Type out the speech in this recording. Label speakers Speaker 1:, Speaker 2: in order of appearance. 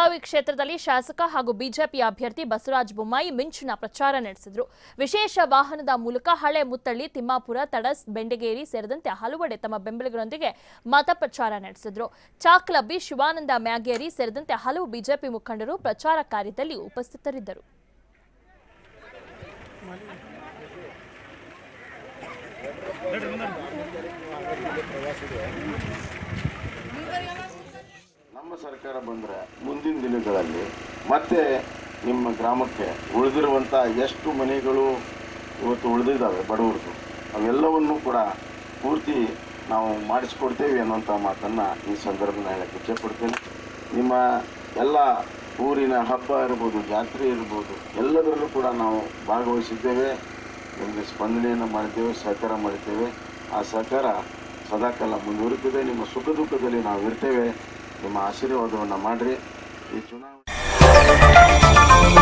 Speaker 1: ಬೆಳಗಾವಿ ಕ್ಷೇತ್ರದಲ್ಲಿ ಶಾಸಕ ಹಾಗೂ ಬಿಜೆಪಿ ಅಭ್ಯರ್ಥಿ ಬಸವರಾಜ ಬೊಮ್ಮಾಯಿ ಮಿಂಚಿನ ಪ್ರಚಾರ ನಡೆಸಿದ್ರು ವಿಶೇಷ ವಾಹನದ ಮೂಲಕ ಹಳೆ ಮುತ್ತಳ್ಳಿ ತಿಮ್ಮಾಪುರ ತಡಸ್ ಬೆಂಡಗೇರಿ ಸೇರಿದಂತೆ ಹಲವೆಡೆ ತಮ್ಮ ಬೆಂಬಲಿಗರೊಂದಿಗೆ ಮತ ಪ್ರಚಾರ ನಡೆಸಿದ್ರು ಚಾಕ್ಲಬ್ಬಿ ಶಿವಾನಂದ ಮ್ಯಾಗೇರಿ ಸೇರಿದಂತೆ ಹಲವು ಬಿಜೆಪಿ ಮುಖಂಡರು ಪ್ರಚಾರ ಕಾರ್ಯದಲ್ಲಿ ಉಪಸ್ಥಿತರಿದ್ದರು
Speaker 2: ನಮ್ಮ ಸರ್ಕಾರ ಬಂದರೆ ಮುಂದಿನ ದಿನಗಳಲ್ಲಿ ಮತ್ತೆ ನಿಮ್ಮ ಗ್ರಾಮಕ್ಕೆ ಉಳಿದಿರುವಂಥ ಎಷ್ಟು ಮನೆಗಳು ಇವತ್ತು ಉಳಿದಿದ್ದಾವೆ ಬಡವರದು ಅವೆಲ್ಲವನ್ನು ಕೂಡ ಪೂರ್ತಿ ನಾವು ಮಾಡಿಸ್ಕೊಡ್ತೇವೆ ಅನ್ನುವಂಥ ಮಾತನ್ನು ಈ ಸಂದರ್ಭದಲ್ಲಿ ಹೇಳಕ್ಕೆ ಇಚ್ಛೆಪಡ್ತೇನೆ ನಿಮ್ಮ ಎಲ್ಲ ಊರಿನ ಹಬ್ಬ ಇರ್ಬೋದು ಜಾತ್ರೆ ಇರ್ಬೋದು ಎಲ್ಲದರಲ್ಲೂ ಕೂಡ ನಾವು ಭಾಗವಹಿಸಿದ್ದೇವೆ ನಿಮಗೆ ಸ್ಪಂದನೆಯನ್ನು ಮಾಡಿದ್ದೇವೆ ಸಹಕಾರ ಮಾಡಿದ್ದೇವೆ ಆ ಸಹಕಾರ ಸದಾಕಾಲ ಮುಂದುವರಿತದೆ ನಿಮ್ಮ ಸುಖ ದುಃಖದಲ್ಲಿ ನಾವು ಇರ್ತೇವೆ ನಿಮ್ಮ ಆಶೀರ್ವಾದವನ್ನು ಮಾಡಿರಿ ಈ ಚುನಾವಣೆ